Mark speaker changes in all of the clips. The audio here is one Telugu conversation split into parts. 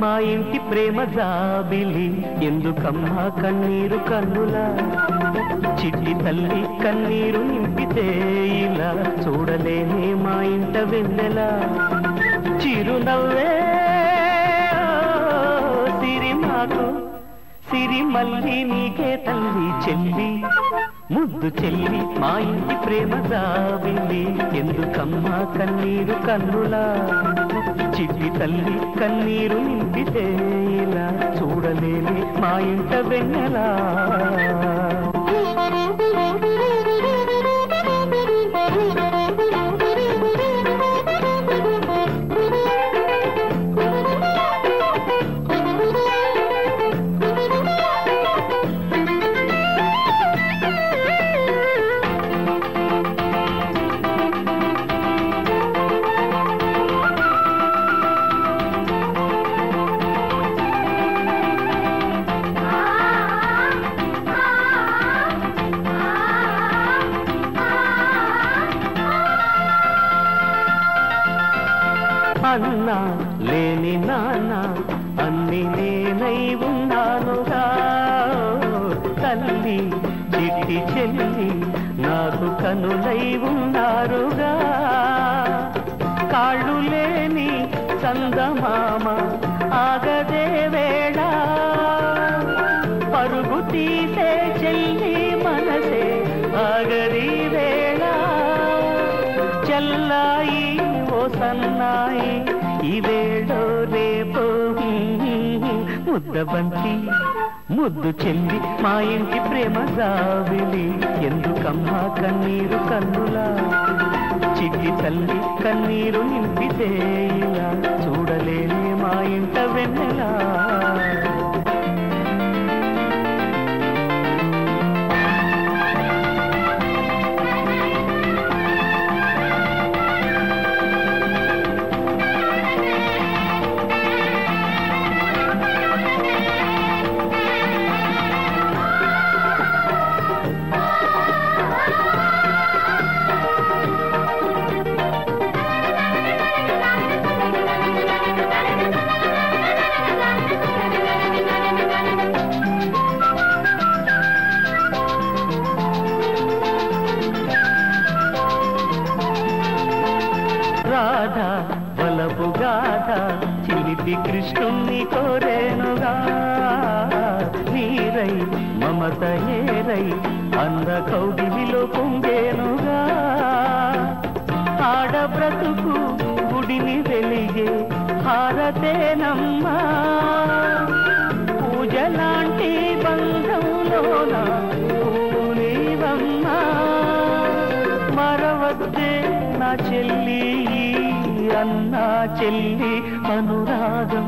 Speaker 1: మా ఇంటి ప్రేమ జాబిలి ఎందుకమ్మా కన్నీరు కన్నులా చిట్టి తల్లి కన్నీరు నింపితే ఇలా చూడలేనే మా ఇంట వెన్నెలా చిరునవ్వే ఓ సిరి మాకు సిరి మళ్ళీ నీకే తల్లి చెల్లి ముద్దు చెల్లి మా ఇంటి ప్రేమ జాబిలి ఎందుకమ్మా కన్నీరు కన్నులా చిట్టి తల్లి కన్నీరు నింపితే ఇలా చూడలేని మా ఇంట వెన్నెలా అన్నా లేని నాన్న అన్ని నేనై ఉన్నానుగా తల్లి చిట్టి చెల్లి నాకు కనులై ఉన్నారుగా కాళ్ళు లేని చందమామ ఆగదే వేళ పరుగు తీసే చెల్లి మనసే ఆగది వేళ చెల్లాయి ఓ సన్నాయి ఈ వేళో రేపో ముద్దబంతి ముద్దు చెల్లి మా ఇంటి ప్రేమ జావిలి ఎందుకమ్మా కన్నీరు కన్నులా చిట్టి తల్లి కన్నీరు నింపితే ఇలా చూడలేని మా ఇంట వెన్నెలా రాధా బలపు గాథ చిలిపి కృష్ణుణ్ణి కోరేనుగా నీరై మమత ఏరై అంద కౌగిలిలో పొంగేనుగా ఆడ బ్రతుకు గుడిని వెలిగే హారతేనమ్మా పూజలాంటి బంధంలోన పువ్వు నీవమ్మా మరవద్దే నా చెల్లి అన్నా చెల్లి అనురాగం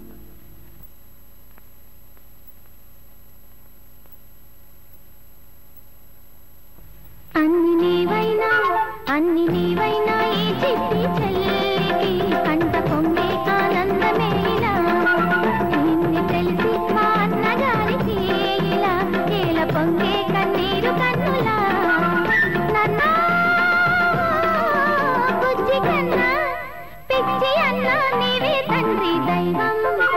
Speaker 2: అన్ని నీవైనా అన్ని నీవైనా ఈ చిట్టి చెల్లికి కంట పొంగే ఆనందమేలా నిన్ను తెలిసి మా అన్నగారికి ఇలా ఇలా పొంగే కన్నీరు కన్నులా నన్నా బుజ్జి కన్నా పిచ్చి అన్నా నీవే తండ్రి దైవం